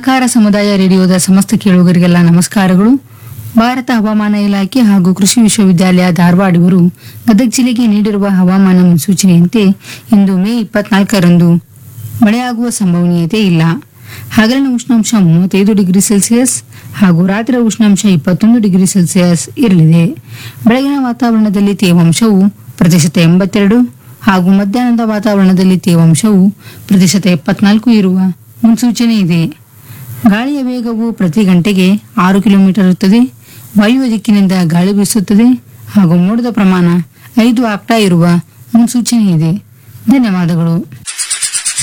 ಸಹಕಾರ ಸಮುದಾಯ ರೇಡಿಯೋದ ಸಮಸ್ತ ಕೇಳುಗರಿಗೆಲ್ಲ ನಮಸ್ಕಾರಗಳು ಭಾರತ ಹವಾಮಾನ ಇಲಾಖೆ ಹಾಗೂ ಕೃಷಿ ವಿಶ್ವವಿದ್ಯಾಲಯ ಧಾರವಾಡ ಇವರು ಗದಗ ಜಿಲ್ಲೆಗೆ ನೀಡಿರುವ ಹವಾಮಾನ ಮುನ್ಸೂಚನೆಯಂತೆ ಇಂದು ಮೇ ಇಪ್ಪತ್ನಾಲ್ಕರಂದು ಮಳೆಯಾಗುವ ಸಂಭವನೀಯತೆ ಇಲ್ಲ ಹಗಲಿನ ಉಷ್ಣಾಂಶ ಮೂವತ್ತೈದು ಡಿಗ್ರಿ ಸೆಲ್ಸಿಯಸ್ ಹಾಗೂ ರಾತ್ರಿಯ ಉಷ್ಣಾಂಶ ಇಪ್ಪತ್ತೊಂದು ಡಿಗ್ರಿ ಸೆಲ್ಸಿಯಸ್ ಇರಲಿದೆ ಬೆಳಗಿನ ವಾತಾವರಣದಲ್ಲಿ ತೇವಾಂಶವು ಪ್ರತಿಶತ ಎಂಬತ್ತೆರಡು ಹಾಗೂ ಮಧ್ಯಾಹ್ನದ ವಾತಾವರಣದಲ್ಲಿ ತೇವಾಂಶವು ಪ್ರತಿಶತ ಎಪ್ಪತ್ನಾಲ್ಕು ಇರುವ ಮುನ್ಸೂಚನೆ ಇದೆ ಗಾಳಿಯ ವೇಗವು ಪ್ರತಿ ಗಂಟೆಗೆ ಆರು ಕಿಲೋಮೀಟರ್ ಇರುತ್ತದೆ ವಾಯುವ್ಯ ದಿಕ್ಕಿನಿಂದ ಗಾಳಿ ಬೀಸುತ್ತದೆ ಹಾಗೂ ಮೋಡದ ಪ್ರಮಾಣ ಐದು ಆಕ್ಟಾ ಇರುವ ಮುನ್ಸೂಚನೆ ಇದೆ ಧನ್ಯವಾದಗಳು